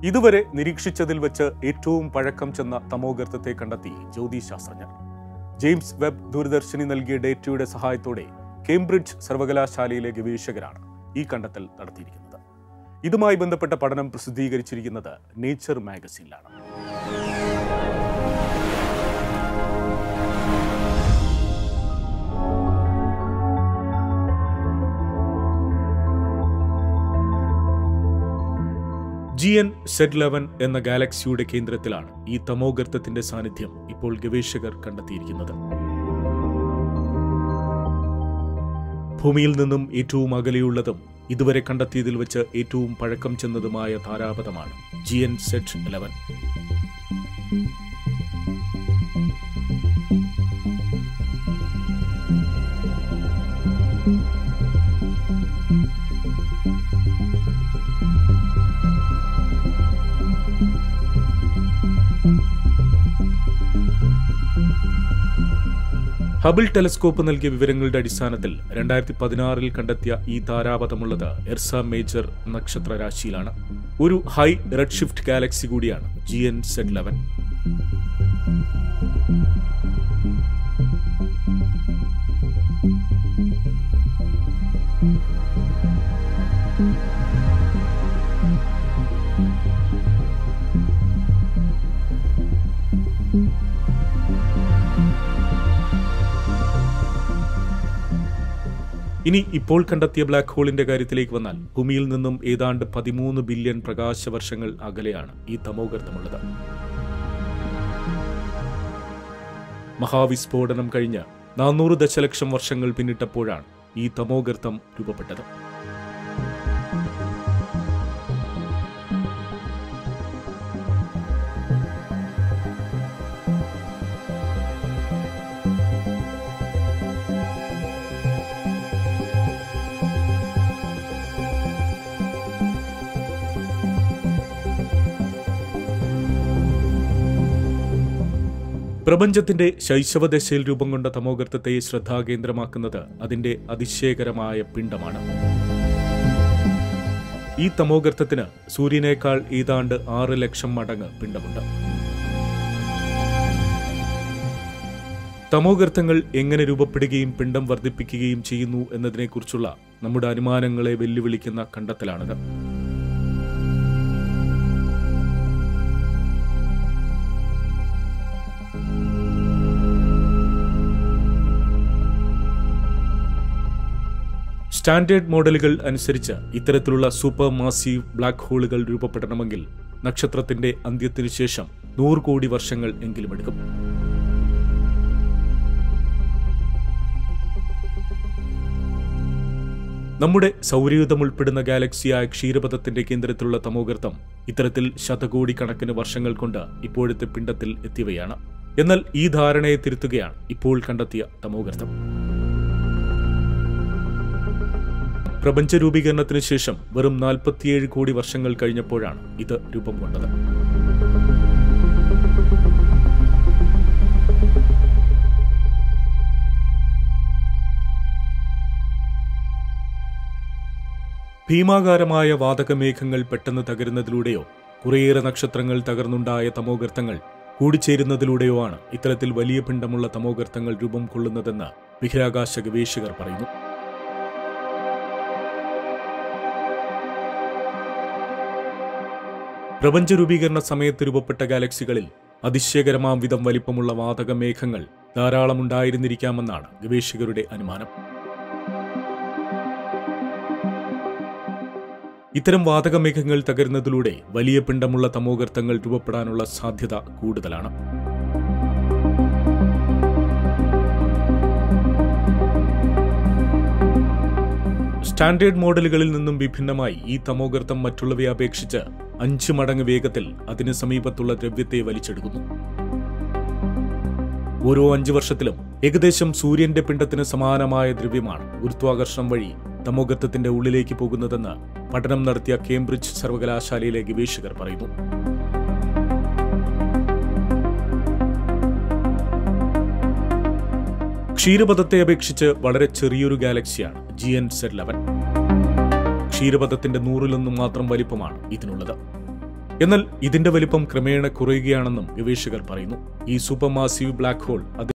ഇതുവരെ നിരീക്ഷിച്ചതിൽ വെച്ച് ഏറ്റവും പഴക്കം ചെന്ന തമോഗർത്തത്തെ കണ്ടെത്തി ജ്യോതിശാസ്ത്രജ്ഞർ ജെയിംസ് വെബ് ദൂരദർശിനി നൽകിയ ഡേറ്റയുടെ സഹായത്തോടെ കേംബ്രിഡ്ജ് സർവകലാശാലയിലെ ഗവേഷകരാണ് ഈ കണ്ടെത്തൽ നടത്തിയിരിക്കുന്നത് ഇതുമായി ബന്ധപ്പെട്ട പഠനം പ്രസിദ്ധീകരിച്ചിരിക്കുന്നത് നേച്ചർ മാഗസിനിലാണ് ജി എൻ സെഡ് ലെവൻ എന്ന ഗാലക്സിയുടെ കേന്ദ്രത്തിലാണ് ഈ തമോഗർത്തത്തിന്റെ സാന്നിധ്യം ഇപ്പോൾ ഗവേഷകർ കണ്ടെത്തിയിരിക്കുന്നത് ഭൂമിയിൽ നിന്നും ഏറ്റവും അകലെയുള്ളതും ഇതുവരെ കണ്ടെത്തിയതിൽ വെച്ച് ഏറ്റവും പഴക്കം ചെന്നതുമായ താരാപഥമാണ് G N Z eleven Hubble telescope നൽകിയ വിവരങ്ങളുടെ അടിസ്ഥാനത്തിൽ രണ്ടായിരത്തി പതിനാറിൽ കണ്ടെത്തിയ ഈ താരാപഥമുള്ളത് എർസ മേജർ നക്ഷത്ര രാശിയിലാണ് ഒരു ഹൈ റെഡ് ഷിഫ്റ്റ് ഗാലക്സി കൂടിയാണ് ജി എൻ സെഡ് ലെവൻ ഇനി ഇപ്പോൾ കണ്ടെത്തിയ ബ്ലാക്ക് ഹോളിന്റെ കാര്യത്തിലേക്ക് വന്നാൽ ഭൂമിയിൽ നിന്നും ഏതാണ്ട് പതിമൂന്ന് ബില്യൺ പ്രകാശ വർഷങ്ങൾ അകലെയാണ് ഈ തമോഗർത്തമുള്ളത് മഹാവിസ്ഫോടനം കഴിഞ്ഞ് നാനൂറ് ദശലക്ഷം വർഷങ്ങൾ പിന്നിട്ടപ്പോഴാണ് ഈ തമോഗർത്തം രൂപപ്പെട്ടത് പ്രപഞ്ചത്തിന്റെ ശൈശവദശയിൽ രൂപം കൊണ്ട തമോഗർത്തത്തെ ശ്രദ്ധാകേന്ദ്രമാക്കുന്നത് അതിന്റെ അതിശയകരമായ പിണ്ഡമാണ് ഈ തമോഗർത്തത്തിന് സൂര്യനേക്കാൾ ഏതാണ്ട് ആറ് ലക്ഷം മടങ്ങ് പിണ്ഡമുണ്ട് തമോഗർത്തങ്ങൾ എങ്ങനെ രൂപപ്പെടുകയും പിണ്ഡം വർദ്ധിപ്പിക്കുകയും ചെയ്യുന്നു എന്നതിനെക്കുറിച്ചുള്ള നമ്മുടെ അനുമാനങ്ങളെ വെല്ലുവിളിക്കുന്ന കണ്ടെത്തലാണിത് സ്റ്റാൻഡേർഡ് മോഡലുകൾ അനുസരിച്ച് ഇത്തരത്തിലുള്ള സൂപ്പർ മാസീവ് ബ്ലാക്ക് ഹോളുകൾ രൂപപ്പെടണമെങ്കിൽ നക്ഷത്രത്തിന്റെ അന്ത്യത്തിനു ശേഷം നൂറ് കോടി വർഷങ്ങൾ എങ്കിലും എടുക്കും നമ്മുടെ സൗരയൂഥം ഉൾപ്പെടുന്ന ഗാലക്സിയായ ക്ഷീരപഥത്തിന്റെ കേന്ദ്രത്തിലുള്ള തമോഗർത്തം ഇത്തരത്തിൽ ശതകോടി കണക്കിന് വർഷങ്ങൾ കൊണ്ട് ഇപ്പോഴത്തെ പിണ്ടത്തിൽ എത്തിയവയാണ് എന്നാൽ ഈ ധാരണയെ തിരുത്തുകയാണ് ഇപ്പോൾ കണ്ടെത്തിയ തമോഗർത്തം പ്രപഞ്ച രൂപീകരണത്തിന് ശേഷം വെറും നാൽപ്പത്തിയേഴ് കോടി വർഷങ്ങൾ കഴിഞ്ഞപ്പോഴാണ് ഇത് രൂപം കൊണ്ടത് ഭീമാകാരമായ വാതകമേഘങ്ങൾ പെട്ടെന്ന് തകരുന്നതിലൂടെയോ കുറേയേറെ നക്ഷത്രങ്ങൾ തകർന്നുണ്ടായ തമോഗർത്തങ്ങൾ കൂടിച്ചേരുന്നതിലൂടെയോ ആണ് ഇത്തരത്തിൽ വലിയ പിണ്ഡമുള്ള തമോഗർത്തങ്ങൾ രൂപം കൊള്ളുന്നതെന്ന് ബഹിരാകാശ ഗവേഷകർ പറയുന്നു പ്രപഞ്ച രൂപീകരണ സമയത്ത് രൂപപ്പെട്ട ഗാലക്സികളിൽ അതിശയകരമാം വിധം വലിപ്പമുള്ള വാതകമേഘങ്ങൾ ധാരാളം ഉണ്ടായിരുന്നിരിക്കാമെന്നാണ് ഗവേഷകരുടെ അനുമാനം ഇത്തരം വാതകമേഘങ്ങൾ തകരുന്നതിലൂടെ വലിയ പിണ്ഡമുള്ള തമോഗർത്തങ്ങൾ രൂപപ്പെടാനുള്ള സാധ്യത കൂടുതലാണ് സ്റ്റാൻഡേർഡ് മോഡലുകളിൽ നിന്നും വിഭിന്നമായി ഈ തമോഗർത്തം മറ്റുള്ളവയെ അപേക്ഷിച്ച് അഞ്ച് മടങ്ങ് വേഗത്തിൽ അതിന് സമീപത്തുള്ള ദ്രവ്യത്തെ വലിച്ചെടുക്കുന്നു ഓരോ അഞ്ചു വർഷത്തിലും ഏകദേശം സൂര്യന്റെ പിണ്ഡത്തിന് സമാനമായ ദ്രവ്യമാണ് ഗുരുത്വാകർഷണം വഴി തമോഗർത്തത്തിന്റെ ഉള്ളിലേക്ക് പോകുന്നതെന്ന് പഠനം നടത്തിയ കേംബ്രിഡ്ജ് സർവകലാശാലയിലെ ഗവേഷകർ പറയുന്നു ക്ഷീരപഥത്തെ അപേക്ഷിച്ച് വളരെ ചെറിയൊരു ഗാലക്സിയാണ് ജി എൻ സെഡ് ലെവൻ ക്ഷീരപഥത്തിന്റെ നൂറിലൊന്നും മാത്രം വലിപ്പമാണ് ഇതിനുള്ളത് എന്നാൽ ഇതിന്റെ വലിപ്പം ക്രമേണ കുറയുകയാണെന്നും ഗവേഷകർ പറയുന്നു ഈ സൂപ്പർ മാസീവ് ബ്ലാക്ക് ഹോൾ